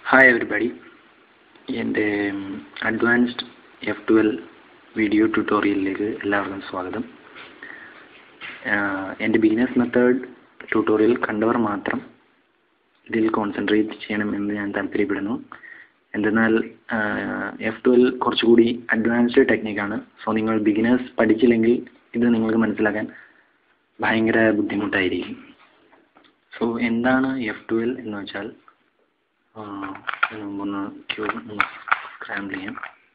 hi everybody എൻ്റെ advanced F twelve video ട്യൂട്ടോറിയലിലേക്ക് എല്ലാവർക്കും സ്വാഗതം ആഹ് എൻ്റെ ബിഗിനേഴ്സ് മെത്തേഡ് ട്യൂട്ടോറിയൽ കണ്ടവർ മാത്രം ഇതിൽ കോൺസെൻട്രേറ്റ് ചെയ്യണം എന്ന് ഞാൻ താല്പര്യപ്പെടുന്നു എന്തെന്നാൽ എഫ് ട്വൽവ് കുറച്ചുകൂടി അഡ്വാൻസ്ഡ് ടെക്നിക്കാണ് സോ നിങ്ങൾ ബിഗിനേഴ്സ് പഠിച്ചില്ലെങ്കിൽ ഇത് നിങ്ങൾക്ക് മനസ്സിലാക്കാൻ ഭയങ്കര ബുദ്ധിമുട്ടായിരിക്കും സോ എന്താണ് എഫ് ട്വൽവ് എന്ന് വെച്ചാൽ ആഹ് ഇതിന് മുമ്പ് ഒന്ന് ക്യൂബ് ഒന്ന് സ്ക്രാമ്പിൾ ചെയ്യാം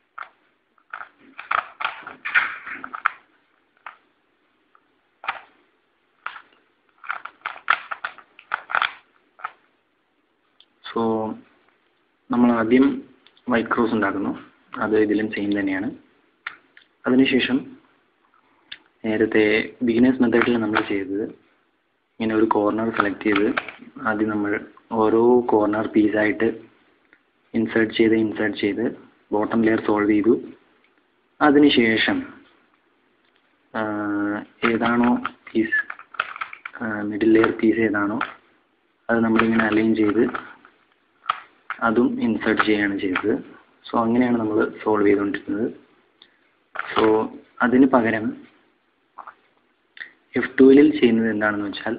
സോ നമ്മൾ ആദ്യം വൈറ്റ് ക്രോസ് ഉണ്ടാക്കുന്നു അത് ഇതിലും സെയിം തന്നെയാണ് അതിനുശേഷം നേരത്തെ ബിഗിനേഴ്സ് മെത്തേഡിൽ നമ്മൾ ചെയ്തത് ഇങ്ങനെ ഒരു കോർണർ സെലക്ട് ചെയ്ത് ആദ്യം നമ്മൾ ഓരോ കോർണർ പീസായിട്ട് ഇൻസേർട്ട് ചെയ്ത് ഇൻസേർട്ട് ചെയ്ത് ബോട്ടം ലെയർ സോൾവ് ചെയ്തു അതിനുശേഷം ഏതാണോ പീസ് മിഡിൽ ലെയർ പീസ് ഏതാണോ അത് നമ്മളിങ്ങനെ അലൈൻ ചെയ്ത് അതും ഇൻസേർട്ട് ചെയ്യുകയാണ് ചെയ്തത് സോ അങ്ങനെയാണ് നമ്മൾ സോൾവ് ചെയ്തുകൊണ്ടിരുന്നത് സോ അതിന് പകരം എഫ് ടുവിൽ ചെയ്യുന്നത് എന്താണെന്ന് വെച്ചാൽ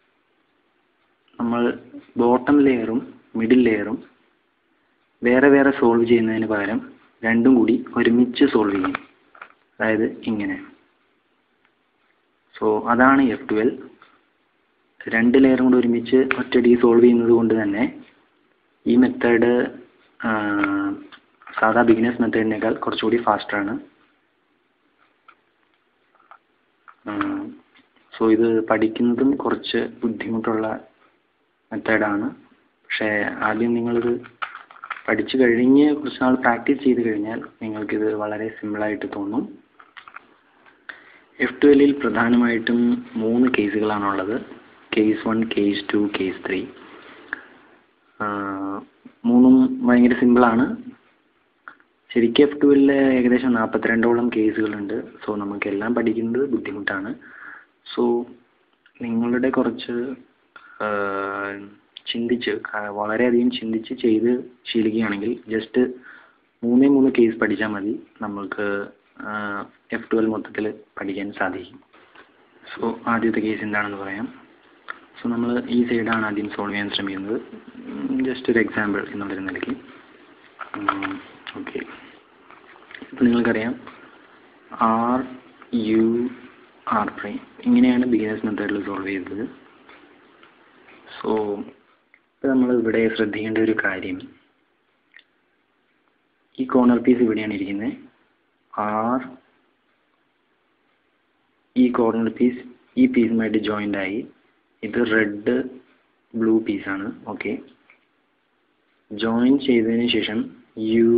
നമ്മൾ ബോട്ടം ലെയറും മിഡിൽ ലെയറും വേറെ വേറെ സോൾവ് ചെയ്യുന്നതിന് പകരം രണ്ടും കൂടി ഒരുമിച്ച് സോൾവ് ചെയ്യും അതായത് ഇങ്ങനെ സോ അതാണ് എഫ് ട്വൽവ് രണ്ട് ലെയറും കൂടി ഒരുമിച്ച് ഒറ്റയടി സോൾവ് ചെയ്യുന്നത് കൊണ്ട് തന്നെ ഈ മെത്തേഡ് സാധാ ബിഗിനേഴ്സ് മെത്തേഡിനേക്കാൾ കുറച്ചുകൂടി ഫാസ്റ്ററാണ് സോ ഇത് പഠിക്കുന്നതും കുറച്ച് ബുദ്ധിമുട്ടുള്ള മെത്തേഡാണ് പക്ഷേ ആദ്യം നിങ്ങളിത് പഠിച്ചു കഴിഞ്ഞ് കുറച്ച് നാൾ പ്രാക്ടീസ് ചെയ്ത് കഴിഞ്ഞാൽ നിങ്ങൾക്കിത് വളരെ സിമ്പിളായിട്ട് തോന്നും എഫ് ട്വൽവിൽ പ്രധാനമായിട്ടും മൂന്ന് കേസുകളാണുള്ളത് case one case two case three മൂന്നും ഭയങ്കര സിമ്പിളാണ് ശരിക്കും എഫ് ടുവിൽ ഏകദേശം നാൽപ്പത്തിരണ്ടോളം കേസുകളുണ്ട് സോ നമുക്കെല്ലാം പഠിക്കുന്നത് ബുദ്ധിമുട്ടാണ് സോ നിങ്ങളുടെ കുറച്ച് ചിന്തിച്ച് വളരെയധികം ചിന്തിച്ച് ചെയ്ത് ശീലിക്കുകയാണെങ്കിൽ ജസ്റ്റ് മൂന്നേ മൂന്ന് കേസ് പഠിച്ചാൽ മതി നമ്മൾക്ക് എഫ് ട്വൽവ് മൊത്തത്തിൽ പഠിക്കാൻ സാധിക്കും സോ ആദ്യത്തെ കേസ് എന്താണെന്ന് പറയാം സോ നമ്മൾ ഈ സൈഡാണ് ആദ്യം സോൾവ് ചെയ്യാൻ ശ്രമിക്കുന്നത് ജസ്റ്റ് ഒരു എക്സാമ്പിൾ എന്നുള്ളൊരു നിലയ്ക്ക് ഓക്കെ ഇപ്പോൾ നിങ്ങൾക്കറിയാം ആർ യു ആർ പ്രൈം ഇങ്ങനെയാണ് ബിഗിനേഴ്സ് മെത്തേഡിൽ സോൾവ് ചെയ്തത് സോ ഇപ്പോൾ നമ്മൾ ഇവിടെ ശ്രദ്ധിക്കേണ്ട ഒരു കാര്യം ഈ കോർണർ പീസ് ഇവിടെയാണ് ഇരിക്കുന്നത് ആർ ഈ കോർണർ പീസ് ഈ പീസുമായിട്ട് ജോയിൻ്റ് ആയി ഇത് റെഡ് ബ്ലൂ പീസാണ് ഓക്കെ ജോയിൻ ചെയ്തതിന് ശേഷം U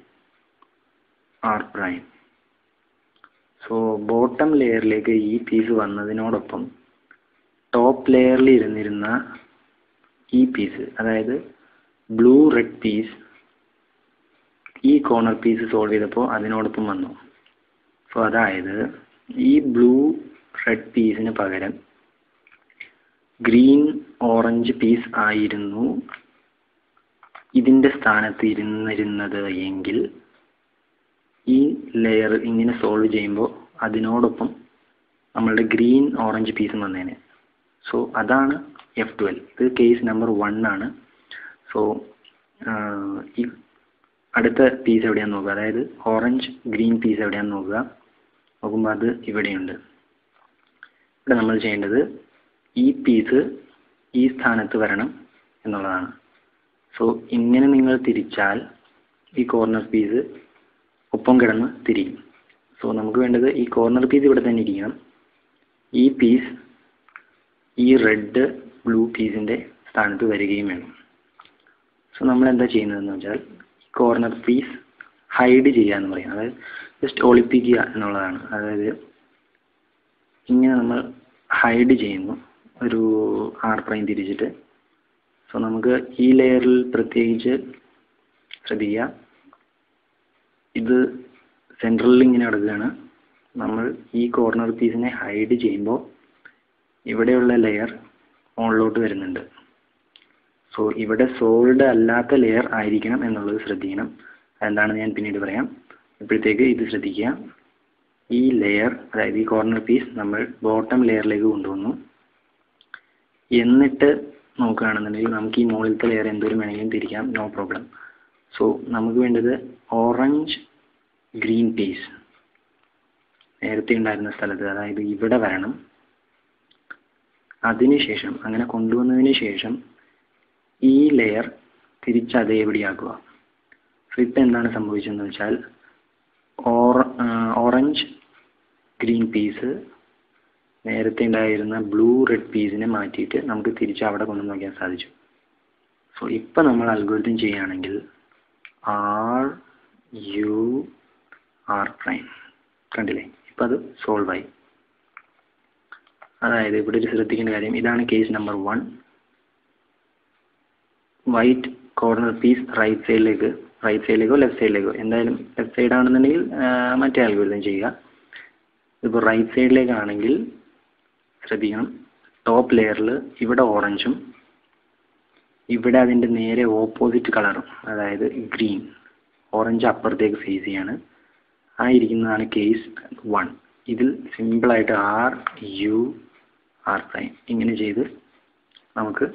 R prime so bottom ലെയറിലേക്ക് ഈ പീസ് വന്നതിനോടൊപ്പം ടോപ്പ് ലെയറിൽ ഇരുന്നിരുന്ന ഈ പീസ് അതായത് ബ്ലൂ റെഡ് പീസ് ഈ കോർണർ പീസ് സോൾവ് ചെയ്തപ്പോൾ അതിനോടൊപ്പം വന്നു സോ അതായത് ഈ ബ്ലൂ റെഡ് പീസിന് പകരം ഗ്രീൻ ഓറഞ്ച് പീസ് ആയിരുന്നു ഇതിൻ്റെ സ്ഥാനത്ത് ഇരുന്നിരുന്നത് എങ്കിൽ ഈ ലെയർ ഇങ്ങനെ സോൾവ് ചെയ്യുമ്പോൾ അതിനോടൊപ്പം നമ്മളുടെ ഗ്രീൻ ഓറഞ്ച് പീസും വന്നേനെ സോ അതാണ് എഫ് ട്വൽവ് ഇത് കേസ് നമ്പർ വൺ ആണ് സോ ഈ അടുത്ത പീസ് എവിടെയാണെന്ന് നോക്കുക അതായത് ഓറഞ്ച് ഗ്രീൻ പീസ് എവിടെയാണെന്ന് നോക്കുക നോക്കുമ്പോൾ അത് ഇവിടെയുണ്ട് ഇവിടെ നമ്മൾ ചെയ്യേണ്ടത് ഈ പീസ് ഈ സ്ഥാനത്ത് വരണം എന്നുള്ളതാണ് സോ ഇങ്ങനെ നിങ്ങൾ തിരിച്ചാൽ ഈ കോർണർ പീസ് ഒപ്പം കിടന്ന് തിരിയും സോ നമുക്ക് വേണ്ടത് ഈ കോർണർ പീസ് ഇവിടെ തന്നെ ഇരിക്കണം ഈ പീസ് ഈ റെഡ് ബ്ലൂ പീസിൻ്റെ സ്ഥാനത്ത് വരികയും വേണം സോ നമ്മൾ എന്താ ചെയ്യുന്നതെന്ന് വെച്ചാൽ ഈ കോർണർ പീസ് ഹൈഡ് ചെയ്യുക എന്ന് പറയും അതായത് ജസ്റ്റ് ഒളിപ്പിക്കുക എന്നുള്ളതാണ് അതായത് ഇങ്ങനെ നമ്മൾ ഹൈഡ് ചെയ്യുന്നു ഒരു ആർ പ്രൈം തിരിച്ചിട്ട് സോ നമുക്ക് ഈ ലെയറിൽ പ്രത്യേകിച്ച് ശ്രദ്ധിക്കുക ഇത് സെൻട്രലിൽ ഇങ്ങനെ കിടക്കുകയാണ് നമ്മൾ ഈ കോർണർ പീസിനെ ഹൈഡ് ചെയ്യുമ്പോൾ ഇവിടെയുള്ള ലെയർ മുകളിലോട്ട് വരുന്നുണ്ട് സോ ഇവിടെ സോൾഡ് അല്ലാത്ത ലെയർ ആയിരിക്കണം എന്നുള്ളത് ശ്രദ്ധിക്കണം അതെന്താണെന്ന് ഞാൻ പിന്നീട് പറയാം ഇപ്പോഴത്തേക്ക് ഇത് ശ്രദ്ധിക്കുക ഈ ലെയർ അതായത് ഈ കോർണർ പീസ് നമ്മൾ ബോട്ടം ലെയറിലേക്ക് കൊണ്ടുവന്നു എന്നിട്ട് നോക്കുകയാണെന്നുണ്ടെങ്കിൽ നമുക്ക് ഈ മുകളിലത്തെ ലെയർ എന്തോരം വേണമെങ്കിലും തിരിക്കാം നോ പ്രോബ്ലം സോ നമുക്ക് വേണ്ടത് ഓറഞ്ച് ഗ്രീൻ പീസ് നേരത്തെ ഉണ്ടായിരുന്ന സ്ഥലത്ത് അതായത് ഇവിടെ വരണം അതിനുശേഷം അങ്ങനെ കൊണ്ടുവന്നതിന് ശേഷം ഈ ലെയർ തിരിച്ച് അതേപടിയാക്കുക സോ ഇപ്പം എന്താണ് സംഭവിച്ചതെന്ന് വെച്ചാൽ ഓറ ഓറഞ്ച് ഗ്രീൻ പീസ് നേരത്തെ ഉണ്ടായിരുന്ന ബ്ലൂ റെഡ് പീസിനെ മാറ്റിയിട്ട് നമുക്ക് തിരിച്ച് അവിടെ കൊണ്ടു നോക്കാൻ സാധിച്ചു സോ ഇപ്പം നമ്മൾ അൽഗോരിതം ചെയ്യുകയാണെങ്കിൽ ആർ യു ആർ പ്രൈം കണ്ടില്ലേ ഇപ്പം അത് സോൾവ് ആയി അതായത് ഇവിടെ ഒരു ശ്രദ്ധിക്കേണ്ട കാര്യം ഇതാണ് case number one white corner piece right സൈഡിലേക്ക് റൈറ്റ് സൈഡിലേക്കോ ലെഫ്റ്റ് സൈഡിലേക്കോ എന്തായാലും ലെഫ്റ്റ് സൈഡ് ആണെന്നുണ്ടെങ്കിൽ മറ്റേ അൽഗോരിതം ചെയ്യുക ഇപ്പോൾ റൈറ്റ് സൈഡിലേക്കാണെങ്കിൽ ശ്രദ്ധിക്കണം ടോപ്പ് ലെയറിൽ ഇവിടെ ഓറഞ്ചും ഇവിടെ അതിൻ്റെ നേരെ ഓപ്പോസിറ്റ് കളറും അതായത് ഗ്രീൻ ഓറഞ്ച് അപ്പുറത്തേക്ക് ഫേസ് ചെയ്യാണ് ആ ഇരിക്കുന്നതാണ് കേസ് വൺ ഇതിൽ സിമ്പിളായിട്ട് ആർ യു ആർ പ്രൈം ഇങ്ങനെ ചെയ്ത് നമുക്ക്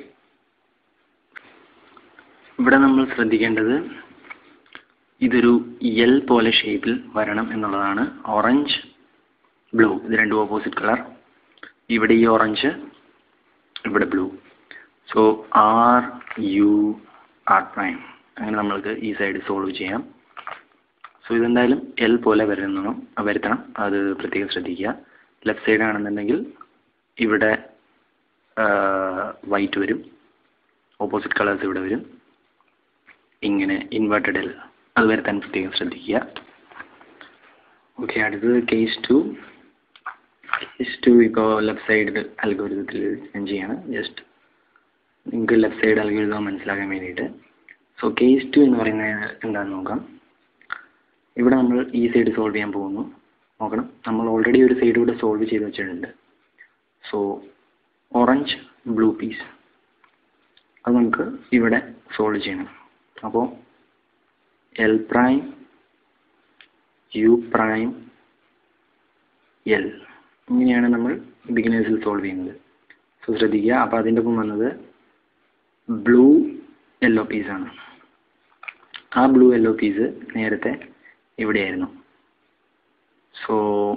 ഇവിടെ നമ്മൾ ശ്രദ്ധിക്കേണ്ടത് ഇതൊരു എൽ പോലെ ഷേപ്പിൽ വരണം എന്നുള്ളതാണ് ഓറഞ്ച് ബ്ലൂ ഇത് രണ്ടും ഓപ്പോസിറ്റ് കളർ ഇവിടെ ഈ ഓറഞ്ച് ഇവിടെ blue so R U R prime അങ്ങനെ നമ്മൾക്ക് ഈ സൈഡ് സോൾവ് ചെയ്യാം സോ ഇതെന്തായാലും എൽ പോലെ വരുന്നണം വരുത്തണം അത് പ്രത്യേകം ശ്രദ്ധിക്കുക ലെഫ്റ്റ് സൈഡ് ആണെന്നുണ്ടെങ്കിൽ ഇവിടെ വൈറ്റ് വരും ഓപ്പോസിറ്റ് കളേഴ്സ് ഇവിടെ വരും ഇങ്ങനെ ഇൻവേർട്ടഡ് എൽ അത് വരുത്താൻ പ്രത്യേകം ശ്രദ്ധിക്കുക ഓക്കെ അടുത്തത് കേസ് ടു കേസ് ടു ഇപ്പോൾ ലെഫ്റ്റ് സൈഡ് അൽഗോരിതത്തിൽ ഞാൻ ചെയ്യാണ് ജസ്റ്റ് നിങ്ങൾക്ക് ലെഫ്റ്റ് സൈഡ് അൽഗോരിതം മനസ്സിലാക്കാൻ വേണ്ടിയിട്ട് സോ കേസ് ടു എന്ന് പറയുന്നത് എന്താണെന്ന് നോക്കാം ഇവിടെ നമ്മൾ ഈ സൈഡ് സോൾവ് ചെയ്യാൻ പോകുന്നു നോക്കണം നമ്മൾ ഓൾറെഡി ഒരു സൈഡ് ഇവിടെ സോൾവ് ചെയ്ത് വെച്ചിട്ടുണ്ട് സോ ഓറഞ്ച് ബ്ലൂ പീസ് അത് നമുക്ക് ഇവിടെ സോൾവ് ചെയ്യണം അപ്പോൾ L prime U prime L ഇങ്ങനെയാണ് നമ്മൾ ബിഗിനേഴ്സിൽ സോൾവ് ചെയ്യുന്നത് സോ ശ്രദ്ധിക്കുക അപ്പോൾ അതിൻ്റെ ഒപ്പം വന്നത് ബ്ലൂ യെല്ലോ പീസാണ് ആ ബ്ലൂ യെല്ലോ പീസ് നേരത്തെ ഇവിടെയായിരുന്നു സോ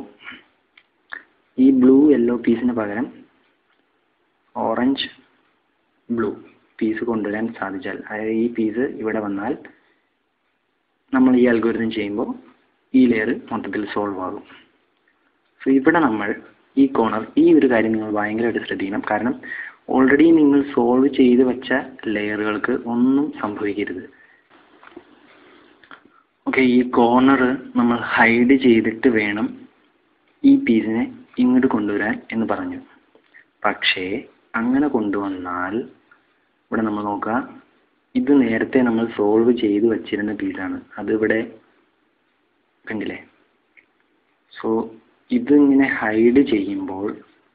ഈ ബ്ലൂ യെല്ലോ പീസിന് പകരം ഓറഞ്ച് ബ്ലൂ പീസ് കൊണ്ടുവരാൻ സാധിച്ചാൽ അതായത് ഈ പീസ് ഇവിടെ വന്നാൽ നമ്മൾ ഈ അൽഗോരിതം ചെയ്യുമ്പോൾ ഈ ലെയർ മൊത്തത്തിൽ സോൾവ് ആകും സോ ഇവിടെ നമ്മൾ ഈ കോണർ ഈ ഒരു കാര്യം നിങ്ങൾ ഭയങ്കരമായിട്ട് ശ്രദ്ധിക്കണം കാരണം ഓൾറെഡി നിങ്ങൾ സോൾവ് ചെയ്ത് വെച്ച ലെയറുകൾക്ക് ഒന്നും സംഭവിക്കരുത് ഓക്കെ ഈ കോർണർ നമ്മൾ ഹൈഡ് ചെയ്തിട്ട് വേണം ഈ പീസിനെ ഇങ്ങോട്ട് കൊണ്ടുവരാൻ എന്ന് പറഞ്ഞു പക്ഷേ അങ്ങനെ കൊണ്ടുവന്നാൽ ഇവിടെ നമ്മൾ നോക്കുക ഇത് നേരത്തെ നമ്മൾ സോൾവ് ചെയ്ത് വച്ചിരുന്ന പീസാണ് അതിവിടെ കണ്ടില്ലേ സോ ഇതിങ്ങനെ ഹൈഡ് ചെയ്യുമ്പോൾ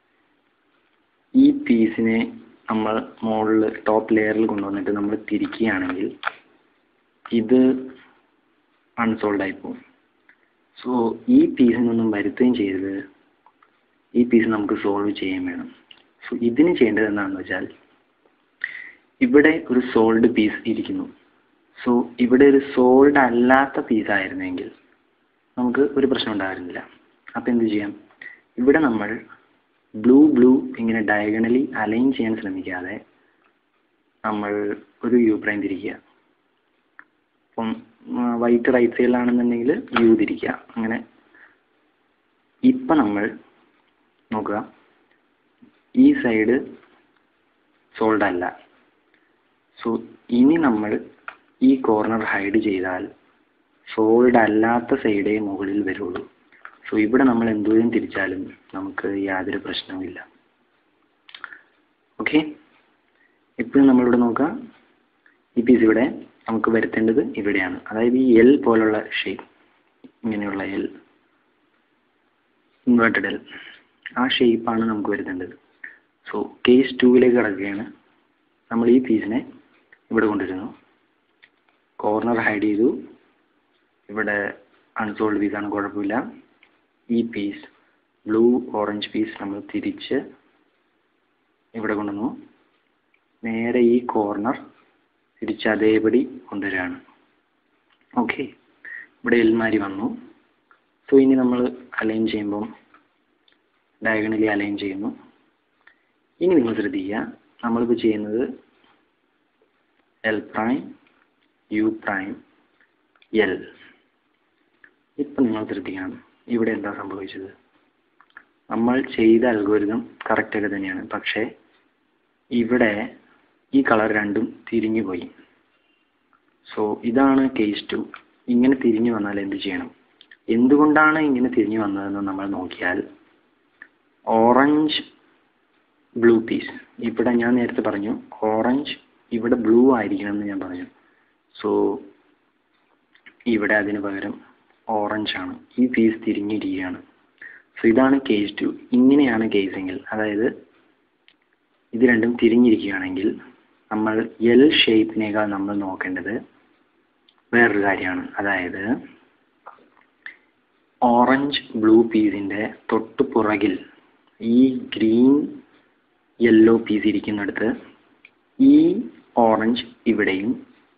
ഈ പീസിനെ നമ്മൾ മുകളിൽ ടോപ്പ് ലെയറിൽ കൊണ്ടുവന്നിട്ട് നമ്മൾ തിരിക്കുകയാണെങ്കിൽ ഇത് അൺസോൾഡ് ആയി പോകും സോ ഈ പീസിനൊന്നും വരുത്തുകയും ചെയ്യരുത് ഈ പീസ് നമുക്ക് സോൾവ് ചെയ്യാൻ വേണം സോ ഇതിന് ചെയ്യേണ്ടത് എന്താണെന്ന് വെച്ചാൽ ഇവിടെ ഒരു സോൾഡ് പീസ് ഇരിക്കുന്നു സോ ഇവിടെ ഒരു സോൾഡ് അല്ലാത്ത പീസ് ആയിരുന്നെങ്കിൽ നമുക്ക് ഒരു പ്രശ്നം ഉണ്ടായിരുന്നില്ല അപ്പോൾ എന്ത് ചെയ്യാം ഇവിടെ നമ്മൾ ബ്ലൂ ബ്ലൂ ഇങ്ങനെ ഡയഗണലി അലൈൻ ചെയ്യാൻ ശ്രമിക്കാതെ നമ്മൾ ഒരു യു പ്രൈം തിരിക്കുക അപ്പം വൈറ്റ് റൈറ്റ് സൈഡിലാണെന്നുണ്ടെങ്കിൽ യു തിരിക്കുക അങ്ങനെ ഇപ്പം നമ്മൾ നോക്കുക ഈ സൈഡ് സോൾഡ് അല്ല സോ ഇനി നമ്മൾ ഈ കോർണർ ഹൈഡ് ചെയ്താൽ സോൾഡ് അല്ലാത്ത സൈഡേ മുകളിൽ വരുള്ളൂ സോ ഇവിടെ നമ്മൾ എന്തോരം തിരിച്ചാലും നമുക്ക് യാതൊരു പ്രശ്നവുമില്ല ഓക്കെ ഇപ്പോഴും നമ്മളിവിടെ നോക്കാം ഈ പീസ് ഇവിടെ നമുക്ക് വരുത്തേണ്ടത് ഇവിടെയാണ് അതായത് ഈ എൽ പോലുള്ള ഷേപ്പ് ഇങ്ങനെയുള്ള എൽ ഇൻവേർട്ടഡ് എൽ ആ ഷേപ്പാണ് നമുക്ക് വരുത്തേണ്ടത് സോ കേസ് ടൂവിലേക്ക് കിടക്കുകയാണ് നമ്മൾ ഈ പീസിനെ ഇവിടെ കൊണ്ടുവരുന്നു കോർണർ ഹൈഡ് ചെയ്തു ഇവിടെ അൺസോൾഡ് പീസാണ് കുഴപ്പമില്ല ഈ പീസ് ബ്ലൂ ഓറഞ്ച് പീസ് നമ്മൾ തിരിച്ച് ഇവിടെ കൊണ്ടുവന്നു നേരെ ഈ കോർണർ തിരിച്ച് അതേപടി കൊണ്ടുവരികയാണ് ഓക്കെ ഇവിടെ എൽമാരി വന്നു സോ ഇനി നമ്മൾ അലൈൻ ചെയ്യുമ്പം ഡയഗണലി അലൈൻ ചെയ്യുന്നു ഇനി നിങ്ങൾ ശ്രദ്ധിക്കുക നമ്മളിപ്പോൾ ചെയ്യുന്നത് L prime U prime L ഇപ്പം നിങ്ങൾ ശ്രദ്ധിക്കണം ഇവിടെ എന്താ സംഭവിച്ചത് നമ്മൾ ചെയ്ത അൽഗോരിതം കറക്റ്റൊക്കെ തന്നെയാണ് പക്ഷേ ഇവിടെ ഈ കളർ രണ്ടും തിരിഞ്ഞു പോയി സോ ഇതാണ് കേസ് ടു ഇങ്ങനെ തിരിഞ്ഞു വന്നാൽ എന്ത് ചെയ്യണം എന്തുകൊണ്ടാണ് ഇങ്ങനെ തിരിഞ്ഞു വന്നതെന്ന് നമ്മൾ നോക്കിയാൽ ഓറഞ്ച് ബ്ലൂ പീസ് ഇവിടെ ഞാൻ നേരത്തെ പറഞ്ഞു ഓറഞ്ച് ഇവിടെ ബ്ലൂ ആയിരിക്കണം എന്ന് ഞാൻ പറഞ്ഞു സോ ഇവിടെ അതിന് പകരം ഓറഞ്ച് ആണ് ഈ പീസ് തിരിഞ്ഞിരിക്കുകയാണ് സോ ഇതാണ് കേസ് ടു ഇങ്ങനെയാണ് കേസെങ്കിൽ അതായത് ഇത് രണ്ടും തിരിഞ്ഞിരിക്കുകയാണെങ്കിൽ നമ്മൾ എൽ ഷേപ്പിനേക്കാൾ നമ്മൾ നോക്കേണ്ടത് വേറൊരു കാര്യമാണ് അതായത് ഓറഞ്ച് ബ്ലൂ പീസിൻ്റെ തൊട്ട് പുറകിൽ ഈ ഗ്രീൻ യെല്ലോ പീസ് ഇരിക്കുന്നിടത്ത് ഈ ഓറഞ്ച് ഇവിടെയും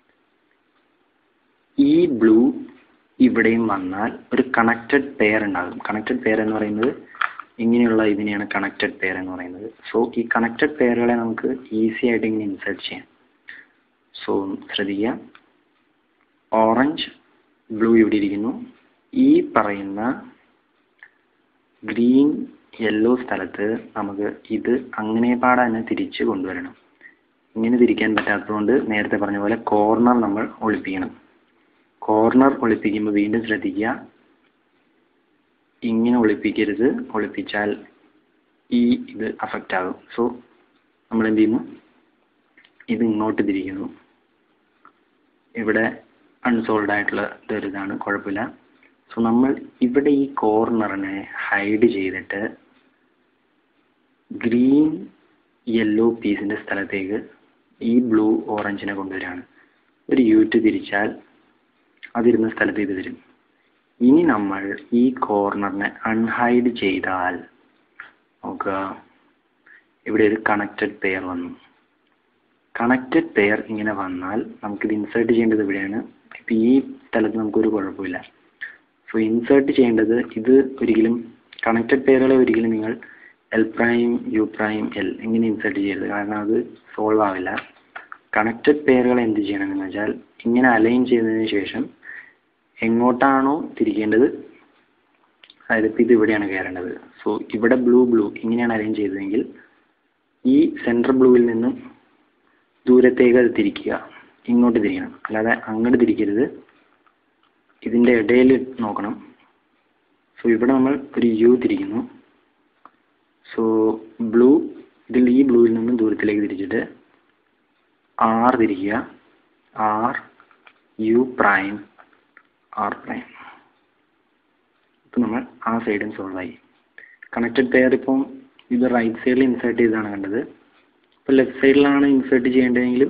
ഈ ബ്ലൂ ഇവിടെയും വന്നാൽ ഒരു കണക്റ്റഡ് പെയർ ഉണ്ടാകും കണക്റ്റഡ് പെയർ എന്ന് പറയുന്നത് ഇങ്ങനെയുള്ള ഇതിനെയാണ് കണക്റ്റഡ് പെയർ എന്ന് പറയുന്നത് സോ ഈ കണക്റ്റഡ് പെയറുകളെ നമുക്ക് ഈസി ആയിട്ട് ഇങ്ങനെ ഇൻസേർട്ട് ചെയ്യാം സോ ശ്രദ്ധിക്കുക ഓറഞ്ച് ബ്ലൂ ഇവിടെ ഇരിക്കുന്നു ഈ പറയുന്ന ഗ്രീൻ യെല്ലോ സ്ഥലത്ത് നമുക്ക് ഇത് അങ്ങനെ പാടെ തന്നെ തിരിച്ച് കൊണ്ടുവരണം ഇങ്ങനെ തിരിക്കാൻ പറ്റാത്തതുകൊണ്ട് നേരത്തെ പറഞ്ഞ പോലെ കോർണർ നമ്മൾ ഒളിപ്പിക്കണം കോർണർ ഒളിപ്പിക്കുമ്പോൾ വീണ്ടും ശ്രദ്ധിക്കുക ഇങ്ങനെ ഒളിപ്പിക്കരുത് ഒളിപ്പിച്ചാൽ ഈ ഇത് അഫക്റ്റ് ആകും സോ നമ്മൾ എന്ത് ചെയ്യുന്നു ഇത് ഇങ്ങോട്ട് തിരിക്കുന്നു ഇവിടെ അൺസോൾഡ് ആയിട്ടുള്ള ഇതൊരു ഇതാണ് കുഴപ്പമില്ല സോ നമ്മൾ ഇവിടെ ഈ കോർണറിനെ ഹൈഡ് ചെയ്തിട്ട് ഗ്രീൻ യെല്ലോ പീസിൻ്റെ സ്ഥലത്തേക്ക് ഈ ബ്ലൂ ഓറഞ്ചിനെ കൊണ്ടുവരികയാണ് ഒരു യൂറ്റ് തിരിച്ചാൽ അതിരുന്ന സ്ഥലത്ത് ഇത് വരും ഇനി നമ്മൾ ഈ കോർണറിനെ അൺഹൈഡ് ചെയ്താൽ നോക്കുക ഇവിടെ ഒരു കണക്റ്റഡ് പെയർ വന്നു കണക്റ്റഡ് പെയർ ഇങ്ങനെ വന്നാൽ നമുക്കിത് ഇൻസേർട്ട് ചെയ്യേണ്ടത് ഇവിടെയാണ് ഇപ്പം ഈ സ്ഥലത്ത് നമുക്കൊരു കുഴപ്പമില്ല സോ ഇൻസേർട്ട് ചെയ്യേണ്ടത് ഇത് ഒരിക്കലും കണക്റ്റഡ് പെയറുകളെ ഒരിക്കലും നിങ്ങൾ L prime U prime L ഇങ്ങനെ ഇൻസേർട്ട് ചെയ്യരുത് കാരണം അത് സോൾവ് ആവില്ല കണക്റ്റഡ് പെയറുകൾ എന്ത് ചെയ്യണമെന്ന് വെച്ചാൽ ഇങ്ങനെ അലൈൻ ചെയ്തതിന് ശേഷം എങ്ങോട്ടാണോ തിരിക്കേണ്ടത് അതായത് ഇപ്പം ഇത് ഇവിടെയാണ് കയറേണ്ടത് സോ ഇവിടെ ബ്ലൂ ബ്ലൂ ഇങ്ങനെയാണ് അലൈൻ ചെയ്തതെങ്കിൽ ഈ സെൻട്രൽ ബ്ലൂവിൽ നിന്നും ദൂരത്തേക്ക് അത് തിരിക്കുക ഇങ്ങോട്ട് തിരിക്കണം അല്ലാതെ അങ്ങോട്ട് തിരിക്കരുത് ഇതിൻ്റെ ഇടയിൽ നോക്കണം സോ ഇവിടെ നമ്മൾ ഒരു യു തിരിക്കുന്നു സോ ബ്ലൂ ഇതിൽ ഈ ബ്ലൂവിൽ നിന്നും ദൂരത്തിലേക്ക് തിരിച്ചിട്ട് ആർ തിരിക്കുക R U prime R prime ഇപ്പം നമ്മൾ ആ സൈഡും സോൾവ് ആയി കണക്റ്റഡ് പെയർ ഇപ്പം ഇത് റൈറ്റ് സൈഡിൽ ഇൻസേർട്ട് ചെയ്താണ് കണ്ടത് ഇപ്പോൾ ലെഫ്റ്റ് സൈഡിലാണ് ഇൻസേർട്ട് ചെയ്യേണ്ടതെങ്കിലും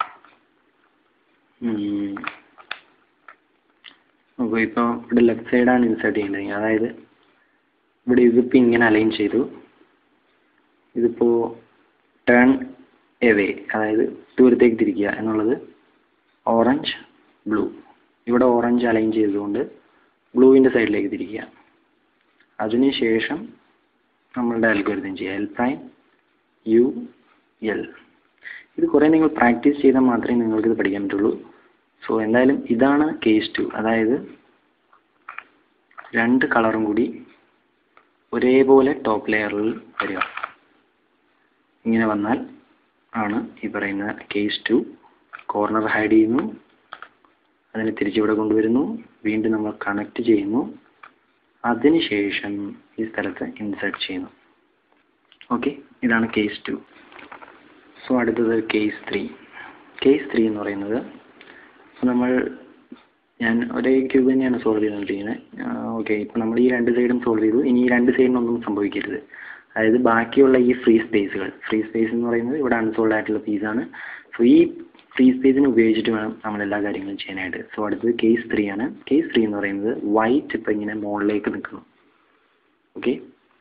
നോക്കൂ ഇപ്പോൾ ഇവിടെ ലെഫ്റ്റ് സൈഡാണ് ഇൻസേർട്ട് ചെയ്യേണ്ടത് അതായത് ഇവിടെ ഇതിപ്പോൾ ഇങ്ങനെ അലൈൻ ചെയ്തു ഇതിപ്പോൾ ടേൺ എവേ അതായത് ദൂരത്തേക്ക് തിരിക്കുക എന്നുള്ളത് ഓറഞ്ച് ബ്ലൂ ഇവിടെ ഓറഞ്ച് അലൈൻ ചെയ്തുകൊണ്ട് ബ്ലൂവിൻ്റെ സൈഡിലേക്ക് തിരിക്കുക അതിനുശേഷം നമ്മളുടെ അൽഗോരിതം ചെയ്യുക എൽ പ്രൈം യു എൽ ഇത് കുറേ നിങ്ങൾ പ്രാക്ടീസ് ചെയ്താൽ മാത്രമേ നിങ്ങൾക്ക് ഇത് പഠിക്കാൻ പറ്റുള്ളൂ സോ എന്തായാലും ഇതാണ് കേസ് ടു അതായത് രണ്ട് കളറും കൂടി ഒരേപോലെ ടോപ്പ് ലെയറിൽ വരിക ഇങ്ങനെ വന്നാൽ ആണ് ഈ പറയുന്ന കേസ് ടു കോർണർ ഹൈഡ് ചെയ്യുന്നു അതിനെ തിരിച്ചിവിടെ കൊണ്ടുവരുന്നു വീണ്ടും നമ്മൾ കണക്ട് ചെയ്യുന്നു അതിനുശേഷം ഈ സ്ഥലത്ത് ഇൻസേർട്ട് ചെയ്യുന്നു ഓക്കെ ഇതാണ് കേസ് ടു സോ അടുത്തത് കേസ് ത്രീ കേസ് ത്രീ എന്ന് പറയുന്നത് സോ നമ്മൾ ഞാൻ ഒരേ ക്യൂബ് തന്നെയാണ് സോൾവ് ചെയ്തുകൊണ്ടിരിക്കുന്നത് ഓക്കെ ഇപ്പോൾ നമ്മൾ ഈ രണ്ട് സൈഡും സോൾവ് ചെയ്തു ഇനി ഈ രണ്ട് സൈഡിനൊന്നും സംഭവിക്കരുത് അതായത് ബാക്കിയുള്ള ഈ ഫ്രീ സ്പേസുകൾ ഫ്രീ സ്പേസ് എന്ന് പറയുന്നത് ഇവിടെ അൺസോൾഡ് ആയിട്ടുള്ള പീസാണ് സോ ഈ ഫ്രീ സ്പേസിനെ ഉപയോഗിച്ചിട്ട് വേണം നമ്മൾ എല്ലാ കാര്യങ്ങളും ചെയ്യാനായിട്ട് സോ അടുത്തത് കേസ് ത്രീ ആണ് കേസ് ത്രീ എന്ന് പറയുന്നത് വൈറ്റ് ഇപ്പം ഇങ്ങനെ മുകളിലേക്ക് നിൽക്കുന്നു ഓക്കെ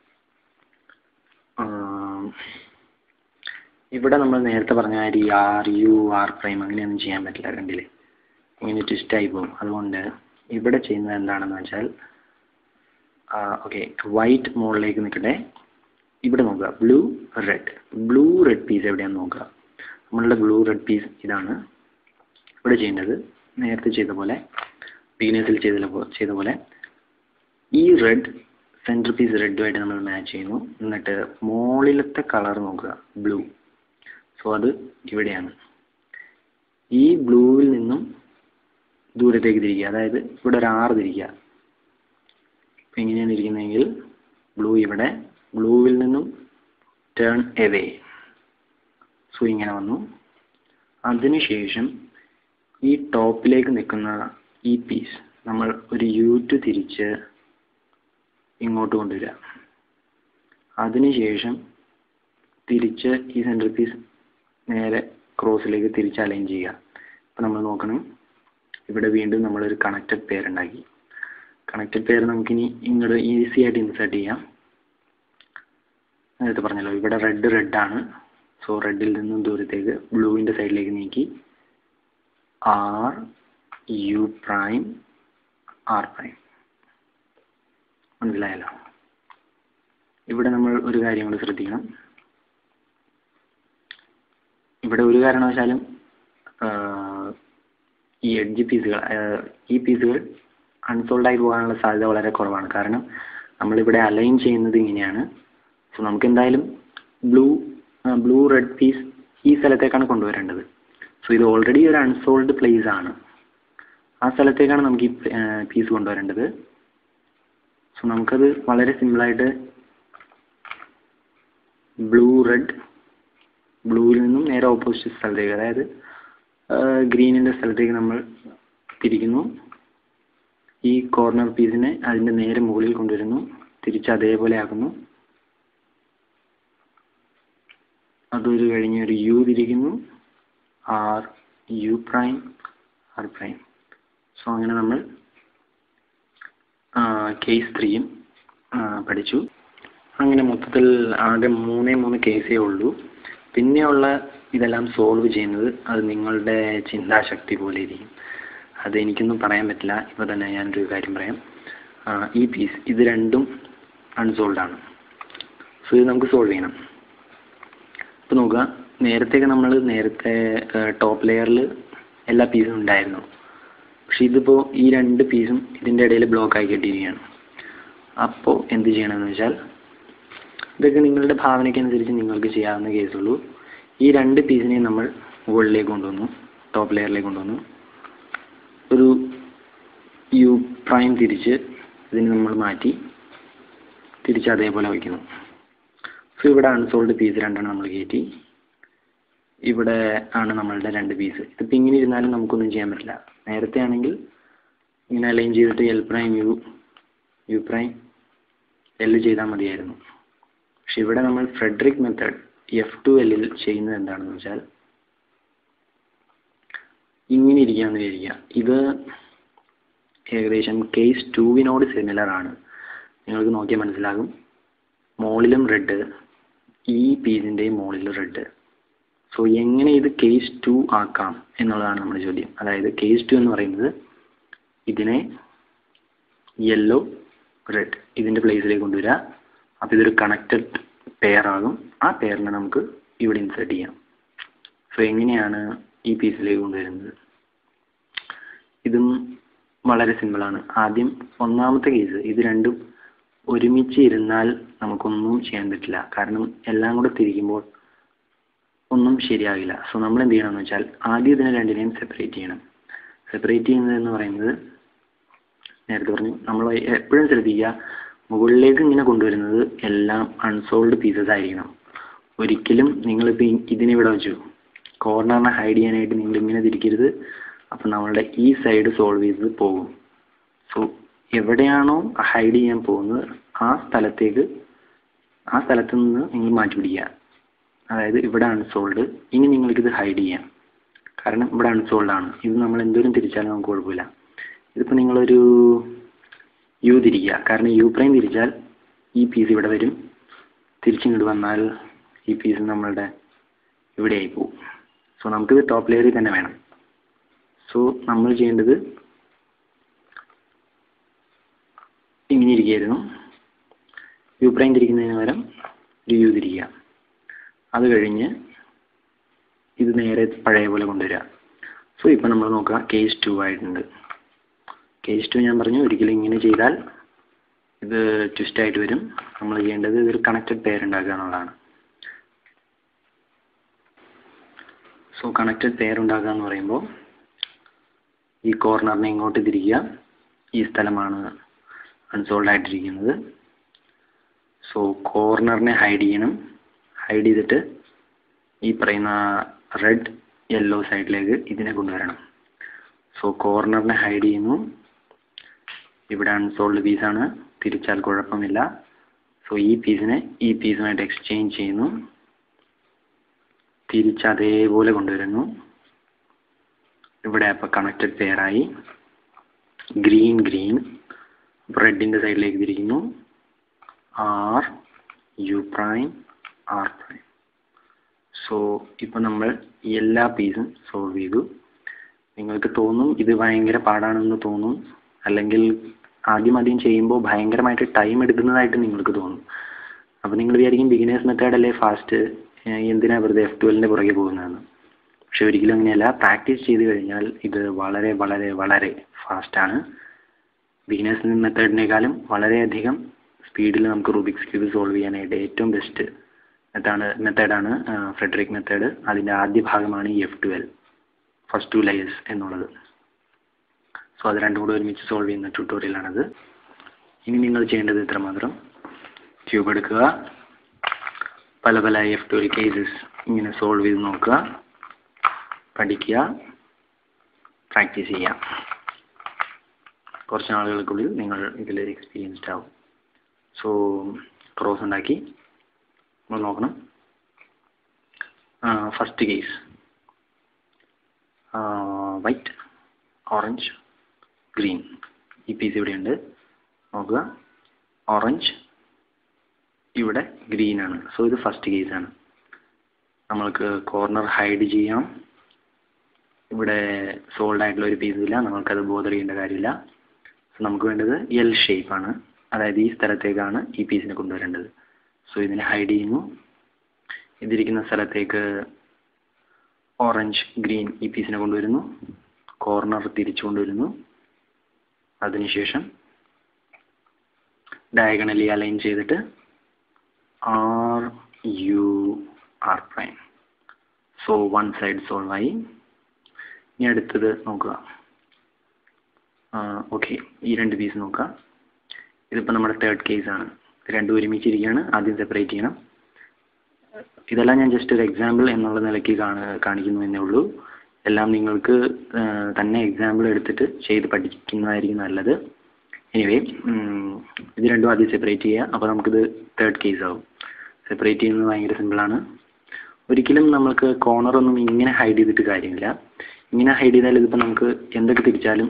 ഇവിടെ നമ്മൾ നേരത്തെ പറഞ്ഞ മാതിരി ആർ യു ആർ പ്രൈം അങ്ങനെയൊന്നും ചെയ്യാൻ പറ്റില്ല കണ്ടില്ലേ ഇങ്ങനെ ട്വിസ്റ്റ് ആയി പോകും അതുകൊണ്ട് ഇവിടെ ചെയ്യുന്നത് എന്താണെന്ന് വെച്ചാൽ ഓക്കെ വൈറ്റ് മുകളിലേക്ക് നിൽക്കട്ടെ ഇവിടെ നോക്കുക blue red blue red piece എവിടെയാണെന്ന് നോക്കുക നമ്മളുടെ ബ്ലൂ റെഡ് പീസ് ഇതാണ് ഇവിടെ ചെയ്യേണ്ടത് നേരത്തെ ചെയ്ത പോലെ ബിഗിനേഴ്സിൽ ചെയ്ത പോ- ചെയ്ത പോലെ ഈ റെഡ് സെൻറ്റർ പീസ് റെഡുമായിട്ട് നമ്മൾ മാച്ച് ചെയ്യുന്നു എന്നിട്ട് മുകളിലത്തെ കളർ നോക്കുക ബ്ലൂ സോ അത് ഇവിടെയാണ് ഈ ബ്ലൂവിൽ നിന്നും ദൂരത്തേക്ക് തിരിക്കുക അതായത് ഇവിടെ ഒരു ആറ് തിരിക്കുക ഇപ്പം എങ്ങനെയാണ് ഇരിക്കുന്നതെങ്കിൽ ബ്ലൂ ഇവിടെ ബ്ലൂവിൽ നിന്നും ടേൺ എവേ സോ ഇങ്ങനെ വന്നു അതിനുശേഷം ഈ ടോപ്പിലേക്ക് നിൽക്കുന്ന ഈ പീസ് നമ്മൾ ഒരു യു ടു തിരിച്ച് ഇങ്ങോട്ട് കൊണ്ടുവരിക അതിനുശേഷം തിരിച്ച് ഈ സെൻറ്റർ പീസ് നേരെ ക്രോസിലേക്ക് തിരിച്ച് അലൈൻ ചെയ്യുക അപ്പോൾ നമ്മൾ നോക്കണം ഇവിടെ വീണ്ടും നമ്മളൊരു കണക്റ്റഡ് പെയർ ഉണ്ടാക്കി കണക്റ്റഡ് പെയർ നമുക്കിനി ഇങ്ങോട്ട് ഈസി ആയിട്ട് ഇൻസേർട്ട് ചെയ്യാം നേരത്തെ പറഞ്ഞല്ലോ ഇവിടെ റെഡ് റെഡ് ആണ് സോ റെഡിൽ നിന്നും ദൂരത്തേക്ക് ബ്ലൂവിൻ്റെ സൈഡിലേക്ക് നീക്കി R U prime R prime മനസ്സിലായല്ലോ ഇവിടെ നമ്മൾ ഒരു കാര്യം കൂടി ശ്രദ്ധിക്കണം ഇവിടെ ഒരു കാരണവശാലും ആഹ്, ഈ എഡ്ജ് പീസുകൾ ഈ പീസുകൾ അൺസോൾഡ് ആയി പോകാനുള്ള സാധ്യത വളരെ കുറവാണ് കാരണം നമ്മളിവിടെ അലൈൻ ചെയ്യുന്നത് ഇങ്ങനെയാണ് സോ നമുക്ക് എന്തായാലും ബ്ലൂ ബ്ലൂ റെഡ് പീസ് ഈ സ്ഥലത്തേക്കാണ് കൊണ്ടുവരേണ്ടത് സോ ഇത് ഓൾറെഡി ഒരു അൺസോൾഡ് പ്ലേസ് ആണ് ആ സ്ഥലത്തേക്കാണ് നമുക്ക് ഈ പീസ് കൊണ്ടുവരേണ്ടത് സോ നമുക്കത് വളരെ സിമ്പിളായിട്ട് ബ്ലൂ റെഡ് ബ്ലൂവിൽ നിന്നും നേരെ ഓപ്പോസിറ്റ് സ്ഥലത്തേക്ക് അതായത് ഗ്രീനിൻ്റെ സ്ഥലത്തേക്ക് നമ്മൾ തിരിക്കുന്നു ഈ കോർണർ പീസിനെ അതിൻ്റെ നേരെ മുകളിൽ കൊണ്ടുവരുന്നു തിരിച്ച് അതേപോലെ ആക്കുന്നു അതൊരു കഴിഞ്ഞ് ഒരു യു തിരിക്കുന്നു R U prime R prime so അങ്ങനെ നമ്മൾ കേസ് ത്രീയും പഠിച്ചു അങ്ങനെ മൊത്തത്തിൽ ആകെ മൂന്നേ മൂന്ന് കേസേ ഉള്ളൂ പിന്നെയുള്ള ഇതെല്ലാം സോൾവ് ചെയ്യുന്നത് അത് നിങ്ങളുടെ ചിന്താശക്തി പോലെ ഇരിക്കും അത് എനിക്കൊന്നും പറയാൻ പറ്റില്ല ഇപ്പോൾ തന്നെ ഞാനൊരു കാര്യം പറയാം ആ, ഈ പീസ് ഇത് രണ്ടും അൺസോൾഡ് ആണ് സോ ഇത് നമുക്ക് സോൾവ് ചെയ്യണം ഇപ്പോൾ നോക്കുക നേരത്തെയൊക്കെ നമ്മൾ നേരത്തെ ടോപ്പ് ലെയറിൽ എല്ലാ പീസും ഉണ്ടായിരുന്നു പക്ഷെ ഇതിപ്പോൾ ഈ രണ്ട് പീസും ഇതിൻ്റെ ഇടയിൽ ബ്ലോക്ക് ആയി കെട്ടിയിരിക്കുകയാണ് അപ്പോൾ എന്ത് ചെയ്യണമെന്ന് വെച്ചാൽ ഇതൊക്കെ നിങ്ങളുടെ ഭാവനയ്ക്കനുസരിച്ച് നിങ്ങൾക്ക് ചെയ്യാവുന്ന കേസുള്ളൂ ഈ രണ്ട് പീസിനെ നമ്മൾ മുകളിലേക്ക് കൊണ്ടുവന്നു ടോപ്പ് ലെയറിലേക്ക് കൊണ്ടുവന്നു ഒരു യു പ്രൈം തിരിച്ച് ഇതിനെ നമ്മൾ മാറ്റി തിരിച്ച് അതേപോലെ വയ്ക്കുന്നു സോ ഇവിടെ അൺസോൾഡ് പീസ് രണ്ടെണ്ണം നമ്മൾ കയറ്റി ഇവിടെ ആണ് നമ്മളുടെ രണ്ട് പീസ് ഇതിപ്പോൾ ഇങ്ങനെ ഇരുന്നാലും നമുക്കൊന്നും ചെയ്യാൻ പറ്റില്ല നേരത്തെ ആണെങ്കിൽ ഇങ്ങനെ അലൈൻ ചെയ്തിട്ട് L prime U U prime L ചെയ്താൽ മതിയായിരുന്നു പക്ഷെ ഇവിടെ നമ്മൾ ഫ്രെഡറിക് മെത്തേഡ് എഫ് ടു എല്ലിൽ ചെയ്യുന്നത് എന്താണെന്ന് വെച്ചാൽ ഇങ്ങനെ ഇരിക്കാമെന്ന് വിചാരിക്കുക ഇത് ഏകദേശം കേസ് ടുവിനോട് സിമിലർ ആണ് നിങ്ങൾക്ക് നോക്കിയാൽ മനസ്സിലാകും മുകളിലും റെഡ് ഈ പീസിൻ്റെയും മുകളിൽ റെഡ് സോ എങ്ങനെ ഇത് കേസ് ടു ആക്കാം എന്നുള്ളതാണ് നമ്മുടെ ചോദ്യം അതായത് കേസ് ടു എന്ന് പറയുന്നത് ഇതിനെ യെല്ലോ റെഡ് ഇതിൻ്റെ പ്ലേസിലേക്ക് കൊണ്ടുവരിക അപ്പോൾ ഇതൊരു കണക്റ്റഡ് പെയർ ആകും ആ പെയറിനെ നമുക്ക് ഇവിടെ ഇൻസേർട്ട് ചെയ്യാം സോ എങ്ങനെയാണ് ഈ പീസിലേക്ക് കൊണ്ടുവരുന്നത് ഇതും വളരെ സിമ്പിളാണ് ആദ്യം ഒന്നാമത്തെ കേസ് ഇത് രണ്ടും ഒരുമിച്ച് ഇരുന്നാൽ നമുക്കൊന്നും ചെയ്യാൻ പറ്റില്ല കാരണം എല്ലാം കൂടെ തിരിക്കുമ്പോൾ ഒന്നും ശരിയാകില്ല സോ നമ്മൾ എന്ത് ചെയ്യണമെന്ന് വെച്ചാൽ ആദ്യം ഇതിനെ രണ്ടിനെയും സെപ്പറേറ്റ് ചെയ്യണം സെപ്പറേറ്റ് ചെയ്യുന്നത് എന്ന് പറയുന്നത് നേരത്തെ പറഞ്ഞു നമ്മൾ എപ്പോഴും ശ്രദ്ധിക്കുക മുകളിലേക്ക് ഇങ്ങനെ കൊണ്ടുവരുന്നത് എല്ലാം അൺസോൾഡ് പീസസ് ആയിരിക്കണം ഒരിക്കലും നിങ്ങളിപ്പോൾ ഇതിനെ ഇവിടെ വെച്ചു കോർണറിനെ ഹൈഡ് ചെയ്യാനായിട്ട് നിങ്ങൾ ഇങ്ങനെ തിരിക്കരുത് അപ്പം നമ്മളുടെ ഈ സൈഡ് സോൾവ് ചെയ്ത് പോകും സോ എവിടെയാണോ ഹൈഡ് ചെയ്യാൻ പോകുന്നത് ആ സ്ഥലത്തേക്ക് ആ സ്ഥലത്ത് നിന്ന് നിങ്ങൾ മാറ്റി പിടിക്കുക അതായത് ഇവിടെ അൺസോൾഡ് ഇനി നിങ്ങൾക്കിത് ഹൈഡ് ചെയ്യാം കാരണം ഇവിടെ അൺസോൾഡ് ആണ് ഇത് നമ്മൾ എന്തോരം തിരിച്ചാലും നമുക്ക് കുഴപ്പമില്ല ഇതിപ്പോൾ നിങ്ങളൊരു യു തിരിക്കുക കാരണം യു പ്രൈം തിരിച്ചാൽ ഈ പീസ് ഇവിടെ വരും തിരിച്ചിങ്ങോട്ട് വന്നാൽ ഈ പീസ് നമ്മളുടെ ഇവിടെ ആയി പോകും സോ നമുക്കിത് ടോപ്പ് ലെയറിൽ തന്നെ വേണം സോ നമ്മൾ ചെയ്യേണ്ടത് ഇങ്ങനെ ഇരിക്കുകയായിരുന്നു യു പ്രൈം തിരിക്കുന്നതിന് പകരം ഒരു യു തിരിക്കുക അത് കഴിഞ്ഞ് ഇത് നേരെ പഴയ പോലെ കൊണ്ടുവരിക സോ ഇപ്പം നമ്മൾ നോക്കുക കേസ് ടു ആയിട്ടുണ്ട് കേസ് ടു ഞാൻ പറഞ്ഞു ഒരിക്കലും ഇങ്ങനെ ചെയ്താൽ ഇത് ട്വിസ്റ്റ് ആയിട്ട് വരും നമ്മൾ ചെയ്യേണ്ടത് ഇതൊരു കണക്റ്റഡ് പെയർ ഉണ്ടാക്കുക എന്നുള്ളതാണ് സോ കണക്റ്റഡ് പെയർ ഉണ്ടാക്കുക എന്ന് പറയുമ്പോൾ ഈ കോർണറിനെ ഇങ്ങോട്ട് തിരിക്കുക ഈ സ്ഥലമാണ് അൺസോൾഡ് ആയിട്ടിരിക്കുന്നത് സോ കോർണറിനെ ഹൈഡ് ചെയ്യണം ഹൈഡ് ചെയ്തിട്ട് ഈ പറയുന്ന റെഡ് യെല്ലോ സൈഡിലേക്ക് ഇതിനെ കൊണ്ടുവരണം സോ കോർണറിനെ ഹൈഡ് ചെയ്യുന്നു ഇവിടെ അൺസോൾഡ് പീസാണ് തിരിച്ചാൽ കുഴപ്പമില്ല സോ ഈ പീസിനെ ഈ പീസുമായിട്ട് എക്സ്ചേഞ്ച് ചെയ്യുന്നു തിരിച്ച് അതേപോലെ കൊണ്ടുവരുന്നു ഇവിടെ അപ്പോൾ കണക്റ്റഡ് പെയറായി ഗ്രീൻ ഗ്രീൻ റെഡിൻ്റെ സൈഡിലേക്ക് തിരിക്കുന്നു R U prime R prime so ഇപ്പോൾ നമ്മൾ എല്ലാ പീസും സോൾവ് ചെയ്തു നിങ്ങൾക്ക് തോന്നും ഇത് ഭയങ്കര പാടാണെന്ന് തോന്നും അല്ലെങ്കിൽ ആദ്യം ആദ്യം ചെയ്യുമ്പോൾ ഭയങ്കരമായിട്ട് ടൈം എടുക്കുന്നതായിട്ട് നിങ്ങൾക്ക് തോന്നും അപ്പോൾ നിങ്ങൾ വിചാരിക്കും ബിഗിനേഴ്സ് മെത്തേഡ് അല്ലേ ഫാസ്റ്റ് എന്തിനാ വെറുതെ എഫ് ട്വൽവിൻ്റെ പുറകെ പോകുന്നതെന്ന് പക്ഷെ ഒരിക്കലും അങ്ങനെയല്ല പ്രാക്ടീസ് ചെയ്ത് കഴിഞ്ഞാൽ ഇത് വളരെ വളരെ വളരെ ഫാസ്റ്റാണ് ബിഗിനേഴ്സ് മെത്തേഡിനേക്കാളും വളരെയധികം സ്പീഡിൽ നമുക്ക് റൂബിക്സ് ക്യൂബ് സോൾവ് ചെയ്യാനായിട്ട് ഏറ്റവും ബെസ്റ്റ് മെത്തേഡ് മെത്തേഡാണ് ഫ്രെഡറിക് മെത്തേഡ് അതിൻ്റെ ആദ്യ ഭാഗമാണ് ഈ F twelve first two layers എന്നുള്ളത് സോ അത് രണ്ടും കൂടെ ഒരുമിച്ച് സോൾവ് ചെയ്യുന്ന ട്യൂട്ടോറിയലാണത് ഇനി നിങ്ങൾ ചെയ്യേണ്ടത് ഇത്രമാത്രം ക്യൂബ് എടുക്കുക പല പല എഫ് ട്വൽവ് കേസസ് ഇങ്ങനെ സോൾവ് ചെയ്ത് നോക്കുക പഠിക്കുക പ്രാക്ടീസ് ചെയ്യുക കുറച്ച് നാളുകൾക്കുള്ളിൽ നിങ്ങൾ ഇതിൽ എക്സ്പീരിയൻസ്ഡ് ആവും സോ ക്രോസ് ഉണ്ടാക്കി നമ്മൾ നോക്കണം first case white orange green ഈ പീസ് ഇവിടെയുണ്ട് നോക്കുക ഓറഞ്ച് ഇവിടെ ഗ്രീൻ ആണ് സോ ഇത് ഫസ്റ്റ് കേസാണ് നമ്മൾക്ക് കോർണർ ഹൈഡ് ചെയ്യാം ഇവിടെ സോൾഡ് ആയിട്ടുള്ള ഒരു പീസ് ഇല്ല നമ്മൾക്കത് ബോധർ ചെയ്യേണ്ട കാര്യമില്ല സോ നമുക്ക് വേണ്ടത് എൽ ഷേപ്പാണ് അതായത് ഈ സ്ഥലത്തേക്കാണ് ഈ പീസിനെ കൊണ്ടുവരേണ്ടത് സോ ഇതിനെ ഹൈഡ് ചെയ്യുന്നു ഇതിരിക്കുന്ന സ്ഥലത്തേക്ക് ഓറഞ്ച് ഗ്രീൻ ഈ പീസിനെ കൊണ്ടുവരുന്നു കോർണർ തിരിച്ചു കൊണ്ടുവരുന്നു അതിനുശേഷം ഡയഗണലി അലൈൻ ചെയ്തിട്ട് R U R prime so one side solve ആയി ഇനി അടുത്തത് നോക്കുക ഓക്കെ ഈ രണ്ട് പീസ് നോക്കുക ഇതിപ്പോൾ നമ്മുടെ തേർഡ് കേസാണ് രണ്ടും ഒരുമിച്ചിരിക്കുകയാണ് ആദ്യം സെപ്പറേറ്റ് ചെയ്യണം ഇതെല്ലാം ഞാൻ ജസ്റ്റ് ഒരു എക്സാമ്പിൾ എന്നുള്ള നിലയ്ക്ക് കാണ കാണിക്കുന്നു എന്നേ ഉള്ളൂ എല്ലാം നിങ്ങൾക്ക് തന്നെ എക്സാമ്പിൾ എടുത്തിട്ട് ചെയ്ത് പഠിക്കുന്നതായിരിക്കും നല്ലത് എനിവേ ഇത് രണ്ടും ആദ്യം സെപ്പറേറ്റ് ചെയ്യുക അപ്പോൾ നമുക്കിത് തേർഡ് കേസ് ആവും സെപ്പറേറ്റ് ചെയ്യുന്നത് ഭയങ്കര സിമ്പിളാണ് ഒരിക്കലും നമുക്ക് കോർണറൊന്നും ഇങ്ങനെ ഹൈഡ് ചെയ്തിട്ട് കാര്യമില്ല ഇങ്ങനെ ഹൈഡ് ചെയ്താൽ ഇതിപ്പോൾ നമുക്ക് എന്തൊക്കെ തിരിച്ചാലും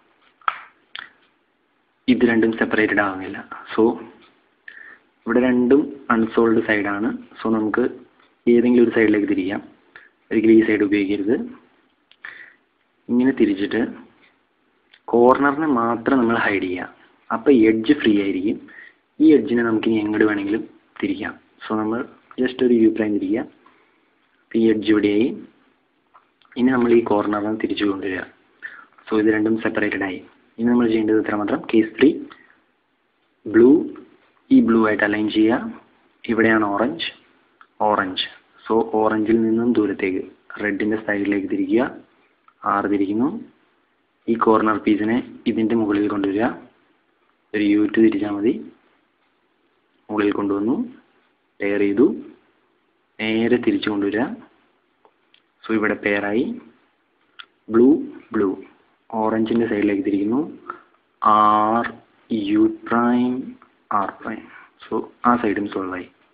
ഇത് രണ്ടും സെപ്പറേറ്റഡ് ആവുന്നില്ല സോ ഇവിടെ രണ്ടും അൺസോൾഡ് സൈഡാണ് സോ നമുക്ക് ഏതെങ്കിലും ഒരു സൈഡിലേക്ക് തിരിക്കാം ഒരിക്കലും ഈ സൈഡ് ഉപയോഗിക്കരുത് ഇങ്ങനെ തിരിച്ചിട്ട് കോർണറിനെ മാത്രം നമ്മൾ ഹൈഡ് ചെയ്യാം അപ്പോൾ എഡ്ജ് ഫ്രീ ആയിരിക്കും ഈ എഡ്ജിനെ നമുക്ക് ഇനി എങ്ങോട്ട് വേണമെങ്കിലും തിരിക്കാം സോ നമ്മൾ ജസ്റ്റ് ഒരു യു പ്രൈം തിരിക്കുക ഈ എഡ്ജ് ഇവിടെയായി ഇനി നമ്മൾ ഈ കോർണറിനെ തിരിച്ചു കൊണ്ടുവരിക സോ ഇത് രണ്ടും സെപ്പറേറ്റഡ് ആയി ഇനി നമ്മൾ ചെയ്യേണ്ടത് ഇത്ര മാത്രം കേസ് ത്രീ ബ്ലൂ ഈ ബ്ലൂ ആയിട്ട് അലൈൻ ചെയ്യുക ഇവിടെയാണ് ഓറഞ്ച് ഓറഞ്ച് സോ ഓറഞ്ചിൽ നിന്നും ദൂരത്തേക്ക് റെഡിൻ്റെ സൈഡിലേക്ക് തിരിക്കുക ആറ് തിരിക്കുന്നു ഈ കോർണർ പീസിനെ ഇതിൻ്റെ മുകളിൽ കൊണ്ടുവരിക ഒരു യു ടു തിരിച്ചാൽ മതി മുകളിൽ കൊണ്ടുവന്നു പെയർ ചെയ്തു നേരെ തിരിച്ചു കൊണ്ടുവരിക സോ ഇവിടെ പെയറായി ബ്ലൂ ബ്ലൂ ഓറഞ്ചിൻ്റെ സൈഡിലേക്ക് തിരിക്കുന്നു R U prime R prime so ആ സൈഡും സോൾവ് ആയി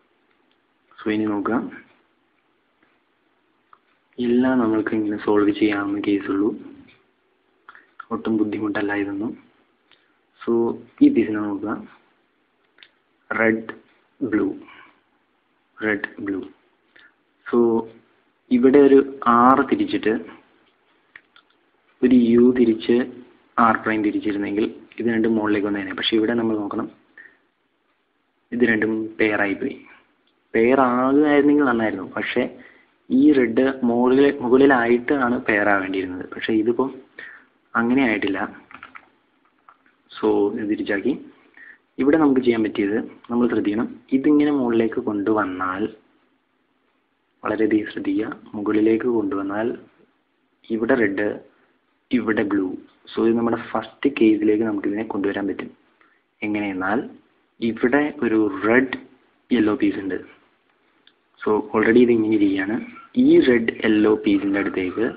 സോ ഇനി നോക്കുക എല്ലാം നമ്മൾക്ക് ഇങ്ങനെ സോൾവ് ചെയ്യാവുന്ന കേസുള്ളൂ ഒട്ടും ബുദ്ധിമുട്ടല്ല ഇതൊന്നും സോ ഈ പീസിനെ നോക്കുക red blue red blue so ഇവിടെ ഒരു ആറ് തിരിച്ചിട്ട് ഒരു യു തിരിച്ച് ആർ പ്രൈം തിരിച്ചിരുന്നെങ്കിൽ ഇത് രണ്ടും മുകളിലേക്ക് വന്നേനെ പക്ഷെ ഇവിടെ നമ്മൾ നോക്കണം ഇത് രണ്ടും പെയറായി പോയി പെയർ ആകുമായിരുന്നെങ്കിൽ നന്നായിരുന്നു പക്ഷേ ഈ റെഡ് മുകളിൽ മുകളിലായിട്ടാണ് പെയർ ആവേണ്ടിയിരുന്നത് പക്ഷെ ഇതിപ്പം അങ്ങനെ ആയിട്ടില്ല സോ ഇത് തിരിച്ചാക്കി ഇവിടെ നമുക്ക് ചെയ്യാൻ പറ്റിയത് നമ്മൾ ശ്രദ്ധിക്കണം ഇതിങ്ങനെ മുകളിലേക്ക് കൊണ്ടുവന്നാൽ വളരെയധികം ശ്രദ്ധിക്കുക മുകളിലേക്ക് കൊണ്ടുവന്നാൽ ഇവിടെ റെഡ് ഇവിടെ ബ്ലൂ സോ ഇത് നമ്മുടെ ഫസ്റ്റ് കേസിലേക്ക് നമുക്കിതിനെ കൊണ്ടുവരാൻ പറ്റും എങ്ങനെയെന്നാൽ ഇവിടെ ഒരു റെഡ് യെല്ലോ പീസ് ഉണ്ട് സോ ഓൾറെഡി ഇത് ഇങ്ങനെ ഇരിക്കുകയാണ് ഈ റെഡ് യെല്ലോ പീസിൻ്റെ അടുത്തേക്ക്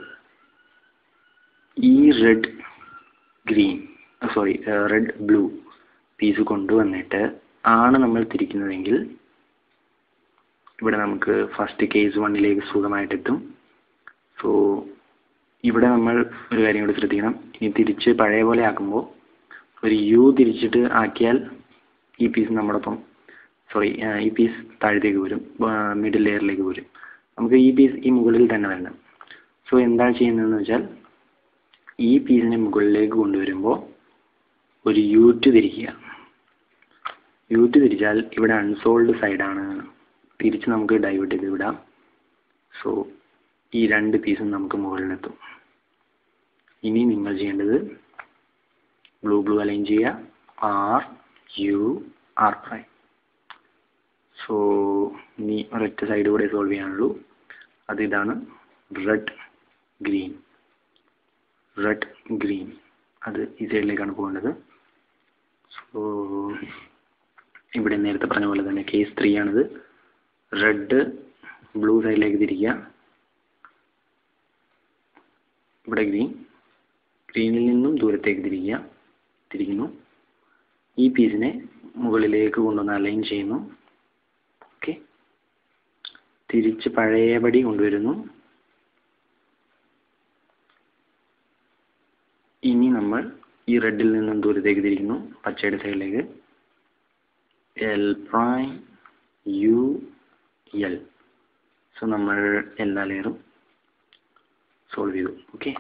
ഈ red green sorry red blue piece കൊണ്ടുവന്നിട്ട് ആണ് നമ്മൾ തിരിക്കുന്നതെങ്കിൽ ഇവിടെ നമുക്ക് ഫസ്റ്റ് കേസ് വണ്ണിലേക്ക് സുഖമായിട്ട് എത്തും സോ ഇവിടെ നമ്മൾ ഒരു കാര്യം കൂടി ശ്രദ്ധിക്കണം ഇനി തിരിച്ച് പഴയ പോലെ ആക്കുമ്പോൾ ഒരു യു തിരിച്ചിട്ട് ആക്കിയാൽ ഈ പീസ് നമ്മോടൊപ്പം സോറി ഈ പീസ് താഴത്തേക്ക് വരും മിഡിൽ ലെയറിലേക്ക് വരും നമുക്ക് ഈ പീസ് ഈ മുകളിൽ തന്നെ വരണം സോ എന്താണ് ചെയ്യുന്നതെന്ന് വെച്ചാൽ ഈ പീസിനെ മുകളിലേക്ക് കൊണ്ടുവരുമ്പോൾ ഒരു യൂറ്റ് തിരിക്കുക യൂറ്റ് തിരിച്ചാൽ ഇവിടെ അൺസോൾഡ് സൈഡാണ് തിരിച്ച് നമുക്ക് ഡൈവേർട്ട് ചെയ്ത് വിടാം സോ ഈ രണ്ട് പീസും നമുക്ക് മുകളിലെത്തും ഇനി നിങ്ങൾ ചെയ്യേണ്ടത് ബ്ലൂ ബ്ലൂ അലൈൻ ചെയ്യുക R U R prime so ഇനി ഒരൊറ്റ സൈഡ് കൂടെ സോൾവ് ചെയ്യാനുള്ളൂ അത് ഇതാണ് റെഡ് ഗ്രീൻ റെഡ് ഗ്രീൻ അത് ഈ സൈഡിലേക്കാണ് പോകേണ്ടത് സോ ഇവിടെ നേരത്തെ പറഞ്ഞ പോലെ തന്നെ കേസ് ത്രീ ആണിത് റെഡ് ബ്ലൂ സൈഡിലേക്ക് തിരിക്കുക ഇവിടെ ഗ്രീൻ ഗ്രീനിൽ നിന്നും ദൂരത്തേക്ക് തിരിക്കുക തിരിക്കുന്നു ഈ പീസിനെ മുകളിലേക്ക് കൊണ്ടുവന്ന് അലൈൻ ചെയ്യുന്നു ഓക്കെ തിരിച്ച് പഴയപടി കൊണ്ടുവരുന്നു ഇനി നമ്മൾ ഈ റെഡിൽ നിന്നും ദൂരത്തേക്ക് തിരിക്കുന്നു പച്ചയുടെ സൈഡിലേക്ക് L prime U L so നമ്മൾ എല്ലാ ലെയറും സോൾവ് ചെയ്തു ഓക്കെ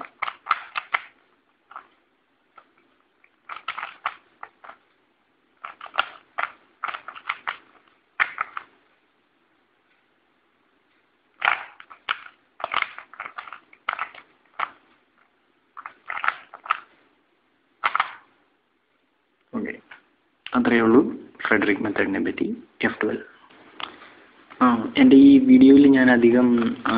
ഓക്കെ അത്രയേ ഉള്ളൂ ഫ്രെഡറിക് മെത്തേഡിനെ പറ്റി എഫ് ട്വൽവ് ആ എൻ്റെ ഈ വീഡിയോയിൽ ഞാൻ അധികം ആ,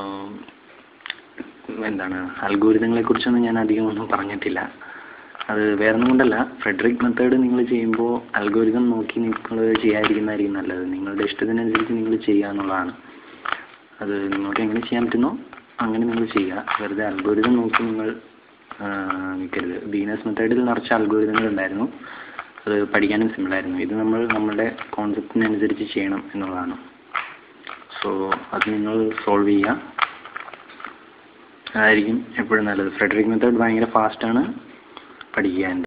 എന്താണ് അൽഗോരിതങ്ങളെ കുറിച്ചൊന്നും ഞാൻ അധികം ഒന്നും പറഞ്ഞിട്ടില്ല അത് വേറെ ഒന്നും കൊണ്ടല്ല ഫ്രെഡറിക് മെത്തേഡ് നിങ്ങൾ ചെയ്യുമ്പോൾ അൽഗോരിതം നോക്കി നിങ്ങൾ ചെയ്യാതിരിക്കുന്നതായിരിക്കും നല്ലത് നിങ്ങളുടെ ഇഷ്ടത്തിനനുസരിച്ച് നിങ്ങൾ ചെയ്യുക എന്നുള്ളതാണ് അത് നിങ്ങൾക്ക് എങ്ങനെ ചെയ്യാൻ പറ്റുന്നോ അങ്ങനെ നിങ്ങൾ ചെയ്യുക വെറുതെ അൽഗോരിതം നോക്കി നിങ്ങൾ ആ, നിൽക്കരുത് ബീനസ് മെത്തേഡിൽ നിറച്ച അൽഗോരിതങ്ങൾ ഉണ്ടായിരുന്നു അത് പഠിക്കാനും സിമ്പിളായിരുന്നു ഇത് നമ്മൾ നമ്മുടെ കോൺസെപ്റ്റിനനുസരിച്ച് ചെയ്യണം എന്നുള്ളതാണ് സോ അത് നിങ്ങൾ സോൾവ് ചെയ്യുക അതായിരിക്കും എപ്പോഴും നല്ലത് ഫ്രെഡറിക് മെത്തേഡ് ഭയങ്കര ഫാസ്റ്റാണ് പഠിക്കാൻ